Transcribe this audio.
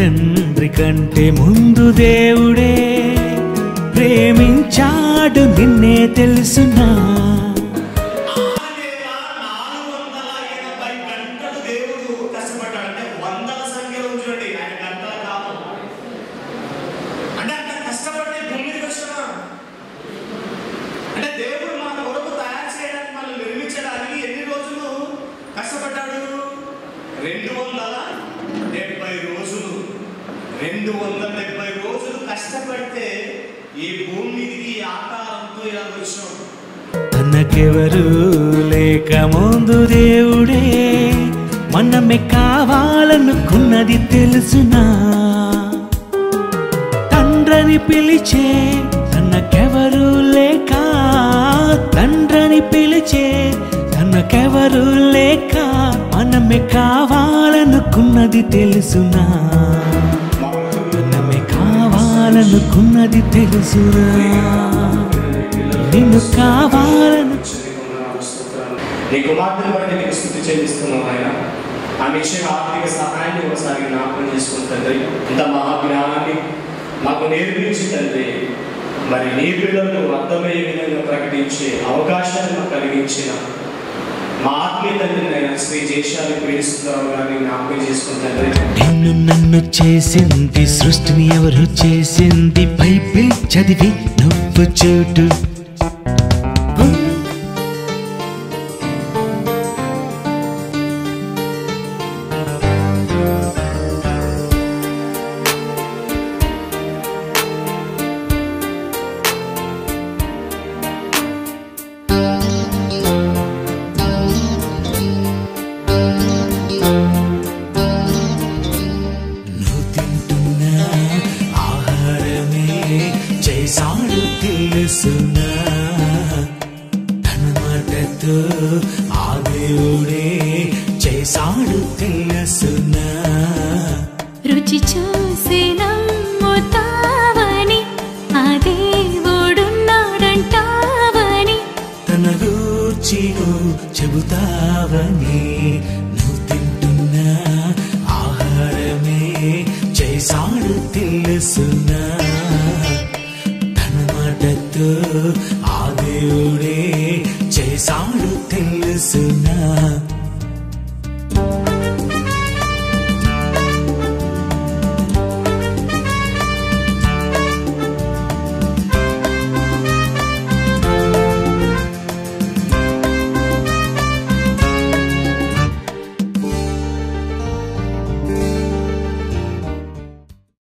తండ్రి కంటే ముందు దేవుడే ప్రేమించాడు నిన్నే తెలుసునా అనేలా నాలుగు వందల ఎనభై గంటలు దేవుడు కష్టపడ్డాడు అంటే వందల సంఖ్యలో చూడండి ఆయన గంటల కాలం అంటే అంత కష్టపడి భూమి మీదకి వచ్చామా అంటే దేవుడు మన కొరకు తయారు చేయడానికి మనం నిర్మించడానికి ఎన్ని రోజులు కష్టపడ్డాడు రెండు వందల డెబ్బై రోజులు రెండు వందల డెబ్బై రోజులు కష్టపడితే ఈ భూమి మీదకి ఈ ఆకారంతో ఇలా వచ్చాం తనకెవరు లేక ముందు దేవుడే మనమే కావాలనుకున్నది తెలుసునా తండ్రని పిలిచే తనకెవరు లేక తండ్రని పిలిచే తనకెవరు లేక మనమే కావాలనుకున్నది తెలుసునా మనమే కావాలనుకున్నది తెలుసునా నిన్ను కావాలను నీ కుమార్తెను బట్టి నీకు స్థుతి చెల్లిస్తున్నాం ఆయన ఆమె ఇచ్చే ఆర్థిక సహాయాన్ని ఒకసారి జ్ఞాపకం చేసుకుని తండ్రి ఇంత మహాజ్ఞానాన్ని మాకు నేర్పించి తండ్రి మరి నీ పిల్లలకు అర్థమయ్యే విధంగా ప్రకటించే అవకాశాన్ని మాకు కలిగించిన మా ఆత్మీయ తండ్రిని ఆయన శ్రీ జయశాలి ప్రేరిస్తున్నారు గారిని జ్ఞాపకం చేసుకుని తండ్రి నిన్ను నన్ను చేసింది సృష్టిని ఎవరు చేసింది బైబిల్ చదివి నువ్వు చూడు నువ్వు తింటున్న ఆహారమే చేశాడు తెలుసునా తన మాటతో ఆ దేవుడే చేశాడు తెలుసునా రుచి చూసి నమ్ముతావని ఆ దేవుడున్నాడంటావని తన గూర్చి నువ్వు చెబుతావని నువ్వు తింటున్న ఆహారమే చేశాడు తెలుసునా తన మాటతో ఆ దేవుడే చేశాడు తెలుసునా